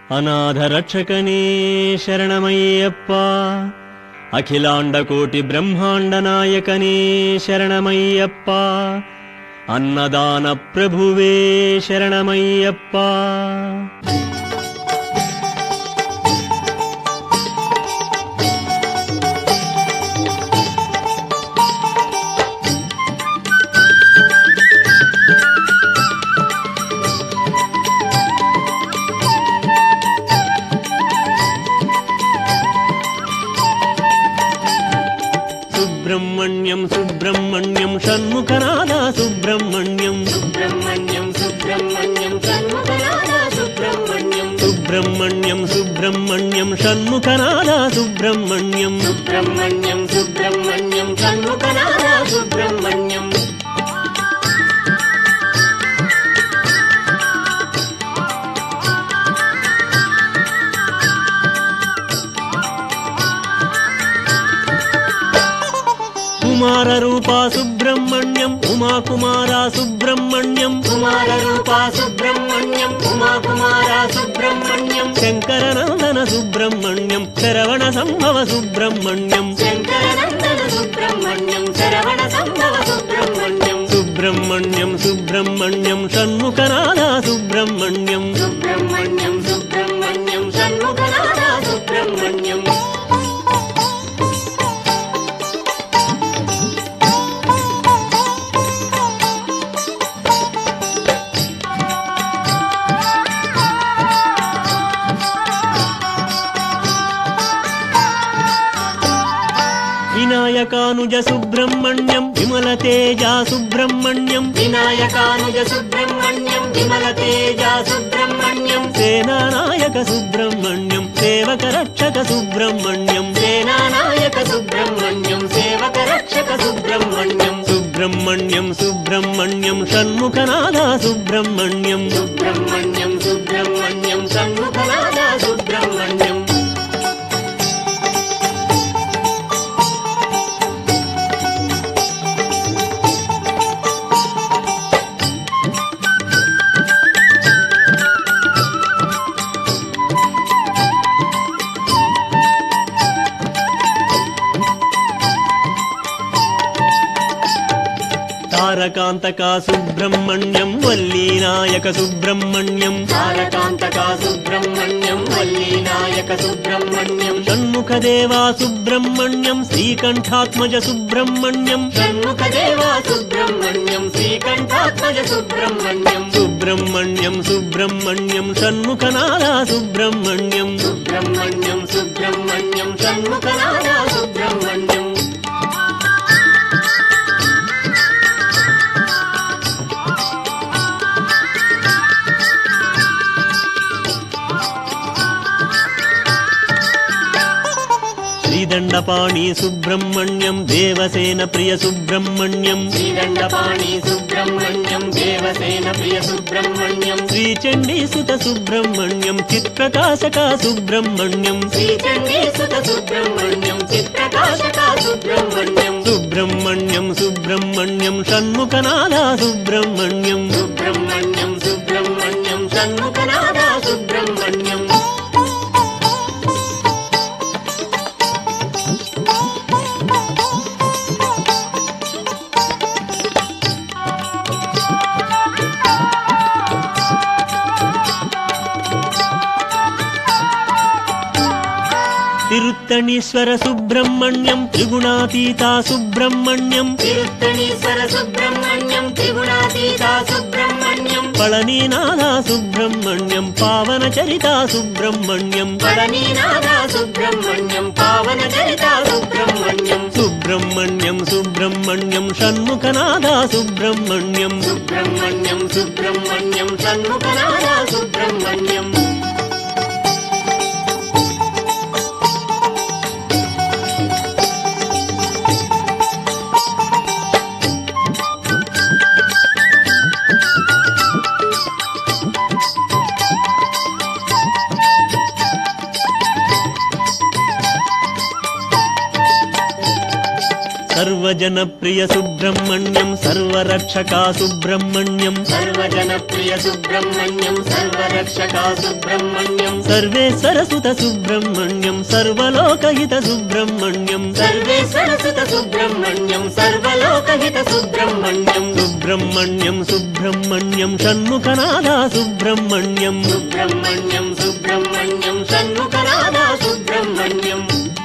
అనాథ రక్షకనే శరణమయ్యప్ప అఖిలాండ కోటి బ్రహ్మాండ నాయకనే శరణమయ్యప్ప అన్నదాన ప్రభువే శరణమయ్యప్ప సుబ్రహ్మణ్యం సుబ్రహ్మణ్యం షణ్ముఖనాథ సుబ్రహ్మణ్యం సుబ్రహ్మణ్యం సుబ్రహ్మణ్యం షణ్ముఖనాథ సుబ్రహ్మణ్యం సుబ్రహ్మణ్యం సుబ్రహ్మణ్యం షణ్ముఖనాథ సుబ్రహ్మణ్యం సుబ్రహ్మణ్యం సుబ్రహ్మణ్యం షణ్ముఖనాథ సుబ్రహ్మణ్యం కుమార రూపా సుబ్రహ్మణ్యం ఉమా కుమార సుబ్రహ్మణ్యం కుమార రూపా సుబ్రహ్మణ్యం ఉమా కుమార సుబ్రహ్మణ్యం శంకరనందన సుబ్రహ్మణ్యం శరవణ సంభవ సుబ్రహ్మణ్యం శంకరనందన సుబ్రహ్మణ్యం శరవణ సంభవ సుబ్రహ్మణ్యం సుబ్రహ్మణ్యం సుబ్రహ్మణ్యం షణ్ముఖనాథ సుబ్రహ్మణ్యం సుబ్రహ్మణ్యం సుబ్రహ్మణ్యం షణ్ముఖనాథ సుబ్రహ్మణ్యం వినాయకానుజ సుబ్రహ్మణ్యం విమల తేజ సుబ్రహ్మణ్యం వినాయకానుజ సుబ్రహ్మణ్యం విమల తేజ సుబ్రహ్మణ్యం సేనానాయక సుబ్రహ్మణ్యం సేవక రక్షక సుబ్రహ్మణ్యం సేనానాయక సుబ్రహ్మణ్యం సేవక రక్షక సుబ్రహ్మణ్యం సుబ్రహ్మణ్యం సుబ్రహ్మణ్యం షణ్ముఖనాథ సుబ్రహ్మణ్యం సుబ్రహ్మణ్యం సుబ్రహ్మణ్యం షణ్ముఖనాథ సుబ్రహ్మణ్యం తారకాంతక సుబ్రహ్మణ్యం వల్లీనాయక సుబ్రహ్మణ్యం తారకాంతక సుబ్రహ్మణ్యం వల్లీనాయక సుబ్రహ్మణ్యం షణ్ముఖదేవా సుబ్రహ్మణ్యం శ్రీకంఠాత్మజ సుబ్రహ్మణ్యం షణ్ముఖదేవా సుబ్రహ్మణ్యం శ్రీకంఠాత్మజ సుబ్రహ్మణ్యం సుబ్రహ్మణ్యం సుబ్రహ్మణ్యం షణ్ముఖనాథ సుబ్రహ్మణ్యం సుబ్రహ్మణ్యం సుబ్రహ్మణ్యం షణ్ముఖనాథ సుబ్రహ్మణ్యం శ్రీదండపాణి సుబ్రహ్మణ్యం దేవసేన ప్రియ సుబ్రహ్మణ్యం శ్రీదండపాణి సుబ్రహ్మణ్యం దేవసేన ప్రియ సుబ్రహ్మణ్యం శ్రీచండీసుత సుబ్రహ్మణ్యం చిత్ప్రకాశక సుబ్రహ్మణ్యం శ్రీచండీ సుత సుబ్రహ్మణ్యం చిత్రకాశక సుబ్రహ్మణ్యం సుబ్రహ్మణ్యం సుబ్రహ్మణ్యం షణ్ముఖనాథ సుబ్రహ్మణ్యం సుబ్రహ్మణ్యం సుబ్రహ్మణ్యం షణ్ముఖనాథ సుబ్రహ్మణ్యం తిరుత్తణీశ్వర సుబ్రహ్మణ్యం త్రిగుణాతీత సుబ్రహ్మణ్యం తిరుత్తణీశ్వర సుబ్రహ్మణ్యం త్రిగుణాతీత సుబ్రహ్మణ్యం పళనీనాథ సుబ్రహ్మణ్యం పావన చరిత సుబ్రహ్మణ్యం పళనీనాథ సుబ్రహ్మణ్యం పావన చరిత సుబ్రహ్మణ్యం సుబ్రహ్మణ్యం సుబ్రహ్మణ్యం షణ్ముఖనాథ సుబ్రహ్మణ్యం సుబ్రహ్మణ్యం సుబ్రహ్మణ్యం షణ్ముఖనాథ సుబ్రహ్మణ్యం సర్వజనప్రియ సుబ్రహ్మణ్యం సర్వరక్షకా సుబ్రహ్మణ్యం సర్వజనప్రియ సుబ్రహ్మణ్యం సర్వరక్షకా సుబ్రహ్మణ్యం సర్వేశ్వర సుత సుబ్రహ్మణ్యం సర్వలోకహిత సుబ్రహ్మణ్యం సర్వేశ్వర సుత సుబ్రహ్మణ్యం సర్వలోకహిత సుబ్రహ్మణ్యం సుబ్రహ్మణ్యం సుబ్రహ్మణ్యం షణ్ముఖనాథా సుబ్రహ్మణ్యం సుబ్రహ్మణ్యం సుబ్రహ్మణ్యం షణ్ముఖనాథ సుబ్రహ్మణ్యం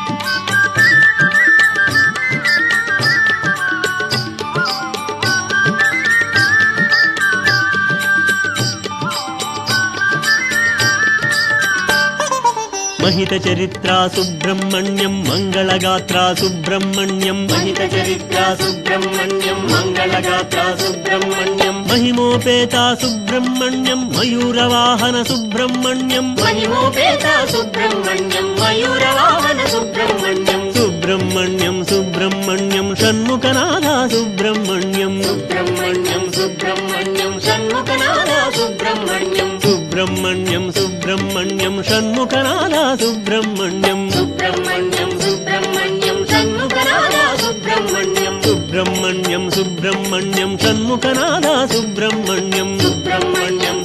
మహిత చరిత్రా సుబ్రహ్మణ్యం మంగళగాత్రా సుబ్రహ్మణ్యం మహిత చరిత్ర సుబ్రహ్మణ్యం మంగళగాత్ర సుబ్రహ్మణ్యం మహిమోపేత సుబ్రహ్మణ్యం మయూరవాహన సుబ్రహ్మణ్యం మహిమోపేత సుబ్రహ్మణ్యం మయూరవాహన సుబ్రహ్మణ్యం సుబ్రహ్మణ్యం సుబ్రహ్మణ్యం షణ్ముఖనాథా సుబ్రహ్మణ్యం సుబ్రహ్మణ్యం సుబ్రహ్మణ్యం షణ్ముఖనాథ సుబ్రహ్మణ్యం సుబ్రహ్మణ్యం సుబ్రహ్మణ్యం షణ్ముఖనాథా సుబ్రహ్మణ్యం సుబ్రహ్మణ్యం సుబ్రహ్మణ్యం షణ్ముఖనాథ సుబ్రహ్మణ్యం సుబ్రహ్మణ్యం సుబ్రహ్మణ్యం షణ్ముఖనాథా సుబ్రహ్మణ్యం సుబ్రహ్మణ్యం